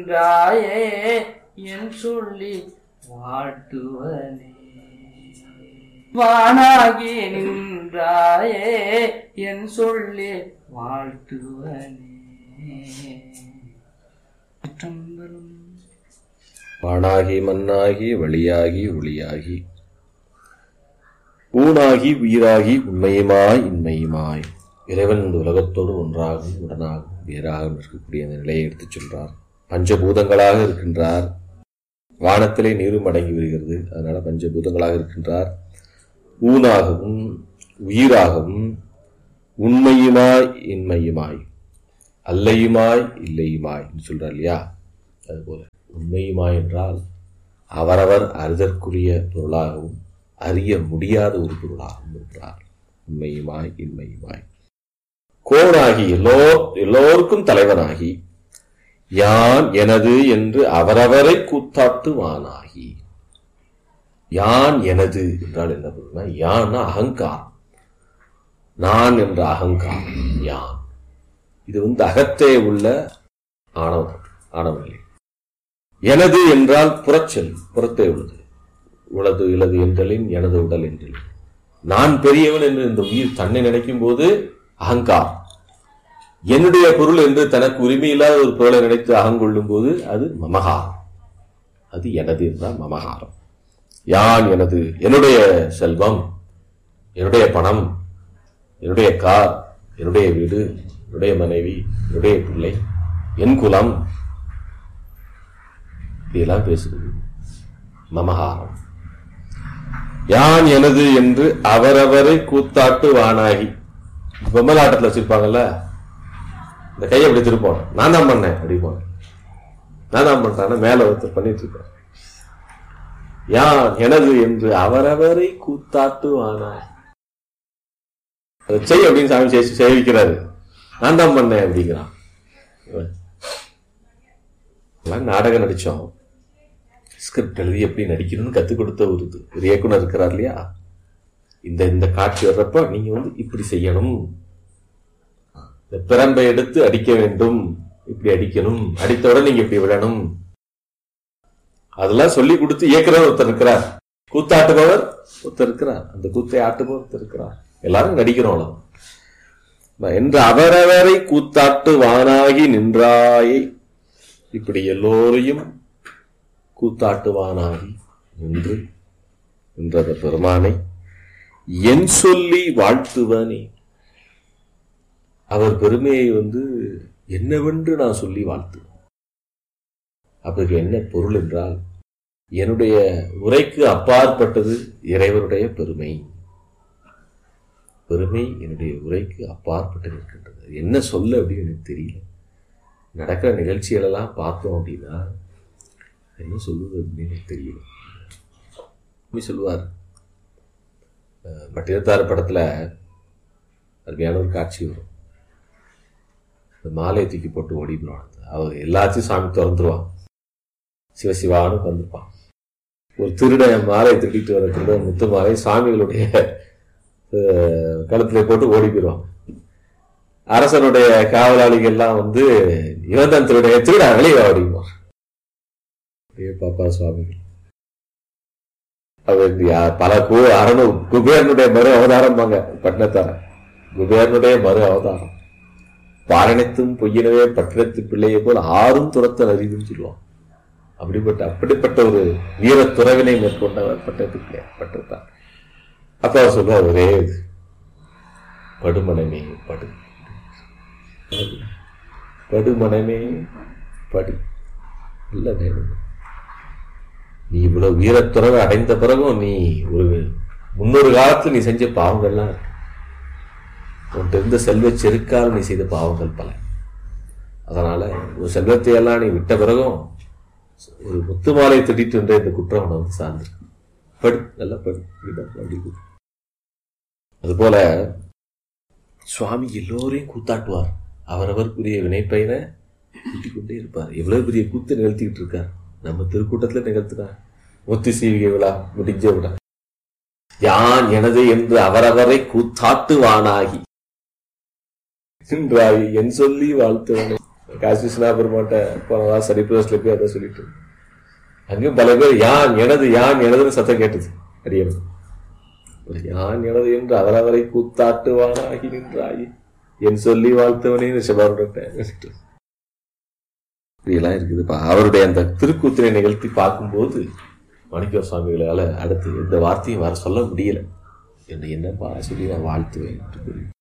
நின்றாயே என் சொல்லி வாழ்த்துவனே வானாகி நின்றாயே என் சொல்லி வாழ்த்துவனே சிற்றம்பலம். வானாகி மண்ணாகி வழியாகி ஒளியாகி ஊனாகி உயிராகி உண்மையுமாய் இன்மையுமாய் இறைவன் இந்த உலகத்தோடு ஒன்றாகவும் உடனாகவும் வேறாகவும் இருக்கக்கூடிய அந்த நிலையை எடுத்துச் சொல்றார் பஞ்சபூதங்களாக இருக்கின்றார் வானத்திலே நீரும் அடங்கி வருகிறது அதனால பஞ்சபூதங்களாக இருக்கின்றார் ஊனாகவும் உயிராகவும் உண்மையுமாய் இன்மையுமாய் அல்லையுமாய் இல்லையுமாய் என்று சொல்றார் இல்லையா அதுபோல உண்மையுமாய் என்றால் அவரவர் அறிதற்குரிய பொருளாகவும் அறிய முடியாத ஒரு பொருளாகவும் இருக்கிறார் உண்மையுமாய் இன்மையுமாய் கோனாகி எல்லோ எல்லோருக்கும் தலைவனாகி யான் எனது என்று அவரவரை கூத்தாட்டுவானாகி யான் எனது என்றால் என்ன பொருள்னா யான்னா அகங்காரம் நான் என்ற அகங்காரம் யான் இது வந்து அகத்தே உள்ள ஆணவம் ஆணவநிலை எனது என்றால் புறச்சொல் புறத்தே உள்ளது உளது இலது என்றலின் எனது உடல் என்றலின் நான் பெரியவன் என்று இந்த உயிர் தன்னை நினைக்கும் போது அகங்காரம் என்னுடைய பொருள் என்று தனக்கு உரிமையில்லாத ஒரு பொருளை நினைத்து அகங்கொள்ளும் போது அது மமகாரம் அது எனது என்றால் மமகாரம் யான் எனது என்னுடைய செல்வம் என்னுடைய பணம் என்னுடைய கார் என்னுடைய வீடு என்னுடைய மனைவி என்னுடைய பிள்ளை என் குலம் இதெல்லாம் பேசுகிறது மமகாரம் யான் எனது என்று அவரவரை கூத்தாட்டு வானாகி பொம்மலாட்டத்தில் வச்சிருப்பாங்கல்ல இந்த கையை அப்படி திருப்போம் நான் தான் பண்ணேன் அப்படிப்பாங்க நான் தான் பண்றேன் மேல ஒருத்தர் பண்ணிட்டு இருக்கார் யான் எனது என்று அவரவரை கூத்தாட்டு வானாய் அதை செய் அப்படின்னு சாமி சேசி சேவிக்கிறாரு நான் தான் பண்ணேன் அப்படிங்கிறான் இவன். எல்லாம் நாடகம் நடிச்சோம் ஸ்கிரிப்ட் எழுதி எப்படி நடிக்கணும்னு கத்துக் கொடுத்த ஒரு இது ஒரு இயக்குனர் இருக்கிறார் இல்லையா இந்த இந்த காட்சி வர்றப்ப நீங்க வந்து இப்படி செய்யணும் இந்த பிரம்பை எடுத்து அடிக்க வேண்டும் இப்படி அடிக்கணும் அடித்தவுடன் நீங்க இப்படி விடணும் அதெல்லாம் சொல்லி கொடுத்து இயக்குனர் ஒருத்தர் இருக்கிறார் கூத்தாட்டுபவர் ஒருத்தர் இருக்கிறார் அந்த கூத்தை ஆட்டுபவர் ஒருத்தர் இருக்கிறார் எல்லாரும் நடிக்கிறோம் அவ்வளவு. என்று அவரவரை கூத்தாட்டு வானாகி நின்றாயை இப்படி எல்லோரையும் கூத்தாட்டுவானாகி நின்று நின்றத பெருமானை என் சொல்லி வாழ்த்துவனே அவர் பெருமையை வந்து என்னவென்று நான் சொல்லி வாழ்த்துவேன் அப்படி என்ன பொருள் என்றால் என்னுடைய உரைக்கு அப்பாற்பட்டது இறைவனுடைய பெருமை பெருமை என்னுடைய உரைக்கு அப்பாற்பட்டு நிற்கின்றது அது என்ன சொல்ல அப்படின்னு எனக்கு தெரியல நடக்கிற நிகழ்ச்சிகளெல்லாம் பார்த்தோம் அப்படின்னா என்ன சொல்லுவது அப்படின்னு எனக்கு தெரியல உண்மை சொல்லுவார் அஹ் பட்டினத்தார் படத்துல அருமையான ஒரு காட்சி வரும் இந்த மாலையை தூக்கி போட்டு ஓடிடுவான் அவர் எல்லாத்தையும் சாமி திறந்துருவான் சிவசிவான்னு வந்திருப்பான் ஒரு திருடன் மாலையை திருடிட்டு வர திருடன் முத்து மாலை சாமிகளுடைய அஹ், கழுத்துல போட்டு ஓடி போயிடுவான் அரசனுடைய காவலாளிகள் எல்லாம் வந்து இவன் தான் திருடைய திருடா வெளியே அப்படிங்குவான் அப்படியே பாப்பா சுவாமிகள் அவர் யா- பல கு அரணு குபேரனுடைய மறு அவதாரம்பாங்க பட்டினத்தார குபேரனுடைய மறு அவதாரம் பாரணித்தும் பொய்யினவே பட்டினத்து பிள்ளையை போல் ஆறும் துரத்தல் அறிவுன்னு சொல்லுவான் அப்படிப்பட்ட அப்படிப்பட்ட ஒரு வீர துறவினை மேற்கொண்டவர் பட்டத்து பிள்ளையார் பட்டத்தார் அப்ப அவர் சொல்லுவார் ஒரே இது படுமனமே படு படுமனமே படு இல்ல வேணும் நீ இவ்வளவு வீரத்துறவை அடைந்த பிறகும் நீ ஒரு முன்னொரு காலத்துல நீ செஞ்ச பாவங்கள்லாம் இருக்கு உன்கிட்ட இருந்த செல்வச் செருக்கால் நீ செய்த பாவங்கள் பல அதனால ஒரு செல்வத்தை எல்லாம் நீ விட்ட பிறகும் ஒரு முத்து மாலை திட்டிட்டு என்ற இந்த குற்றம் உன்னை வந்து சார்ந்து படு நல்லா படு இப்படிதான் அப்படி கூ. அதுபோல சுவாமி எல்லோரையும் கூத்தாட்டுவார் அவரவருக்குரிய வினைப்பயனை கூட்டிக் கொண்டே இருப்பார் எவ்வளவு பெரிய கூத்து நிகழ்த்திக்கிட்டு இருக்கார் நம்ம திருக்கூட்டத்துல நிகழ்த்துறார் முத்து சீவிகை விழா முடிஞ்ச விழா யான் எனது என்று அவரவரை கூத்தாட்டுவானாகி என்றாய் என் சொல்லி வாழ்த்துவனே காசி விஸ்வநாபெருமாட்ட போனதா சரிப்பிரஸ்ல போய் அதை சொல்லிட்டு அங்கேயும் பல பேர் யான் எனது யான் எனதுன்னு சத்தம் கேட்டது அடியனும் யான் எனது என்று அவரவரை கூத்தாட்டுவானாகி நின்றாயி என் சொல்லி வாழ்த்தவனே சிவருடன் இப்படியெல்லாம் இருக்குதுப்பா அவருடைய அந்த திருக்கூத்திரை நிகழ்த்தி பார்க்கும்போது மாணிக்க சுவாமிகளால அடுத்து எந்த வார்த்தையும் வர சொல்ல முடியல என்ன என்னப்பா சொல்லி நான் வாழ்த்துவேன் என்று கூறி